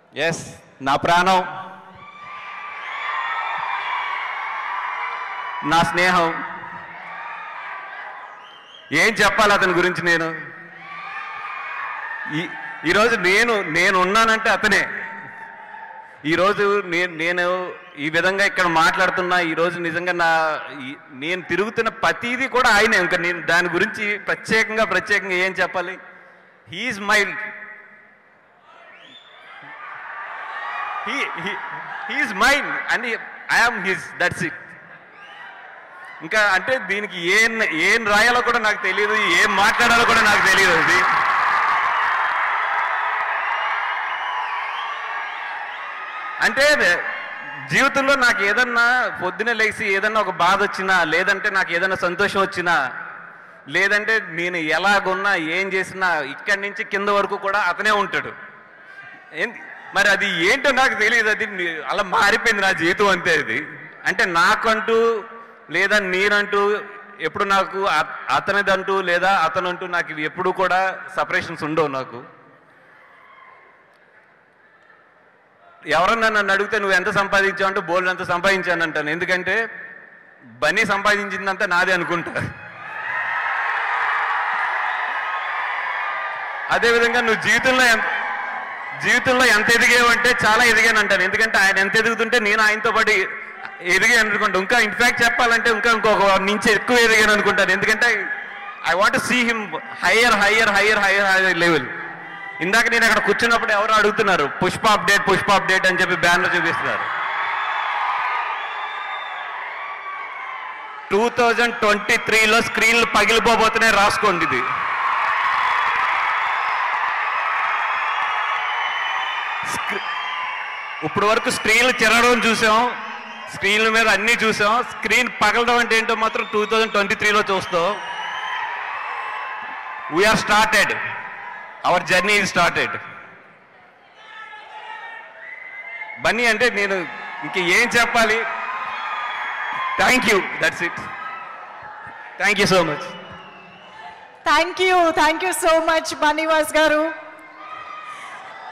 yes నా ప్రాణం నా స్నేహం ఏం చెప్పాలి అతని గురించి నేను ఈ- ఈరోజు నేను నేను ఉన్నానంటే అతనే ఈరోజు నేను నేను ఈ విధంగా ఇక్కడ మాట్లాడుతున్నా ఈరోజు నిజంగా నా ఈ- నేను తిరుగుతున్న ప్రతిదీ కూడా ఆయనే ఇంకా నేను దాని గురించి ప్రత్యేకంగా ప్రత్యేకంగా ఏం చెప్పాలి he's my he's mind and I'm his that's it ఇంకా అంటే దీనికి ఏం ఏం రాయాలో కూడా నాకు తెలియదు ఏం మాట్లాడాలో కూడా నాకు తెలియదు అది అంటే జీవితంలో నాకు ఏదన్నా పొద్దున లేచి ఏదన్నా ఒక బాధ వచ్చినా లేదంటే నాకు ఏదన్నా సంతోషం వచ్చినా లేదంటే నేను ఎలాగున్నా ఏం చేసినా ఇక్కడి నుంచి కింద వరకు కూడా అతనే ఉంటాడు ఏంది మరి అది ఏంటో నాకు తెలియదు అది ని- అలా మారిపోయింది నా జీవితం అంతే అది అంటే నాకంటూ లేదా నేనంటూ ఎప్పుడు నాకు అ- అతనిదంటూ లేదా అతనంటూ నాకు ఇవి ఎప్పుడు కూడా సపరేషన్స్ ఉండవు నాకు ఎవరన్నా నన్ను అడిగితే నువ్వు ఎంత సంపాదించావు అంటే బోల్డ్ ఎంత సంపాదించాను అంటాను ఎందుకంటే బన్నీ సంపాదించిందంతా నాదే అనుకుంటా అదేవిధంగా నువ్వు జీవితంలో ఎంత జీవితంలో ఎంత ఎదిగావంటే చాలా ఎదిగాను అంటాను ఎందుకంటే ఆయన ఎంత ఎదుగుతుంటే నేను ఆయనతో పాటు ఎదిగాను అనుకుంటా ఇంకా ఇన్ఫాక్ట్ చెప్పాలంటే ఇంకా ఇంకొక నుంచి ఎక్కువ ఎదిగాను అనుకుంటాను ఎందుకంటే I want see him higher higher higher higher higher level ఇందాక నేను అక్కడ కూర్చున్నప్పుడు ఎవరు అడుగుతున్నారు పుష్ప అప్డేట్ పుష్ప అప్డేట్ అని చెప్పి బ్యానర్ చూపిస్తున్నారు టూ థౌజండ్ ట్వంటీ త్రీలో స్క్రీన్లు పగిలిపోబోతున్నాయి రాసుకోండి ఇది స్క్రీ- ఇప్పుడు వరకు స్క్రీన్లు చెరగడం చూసాం స్క్రీన్ల మీద అన్ని చూసాం స్క్రీన్ పగలడం అంటే ఏంటో మాత్రం టూ థౌజండ్ ట్వంటీ త్రీలో చూస్తాం we started our journey is started Bunny అంటే నేను ఇంక ఏం చెప్పాలి thank you that's it thank you so much thank you thank you so much Bunny Vas గారు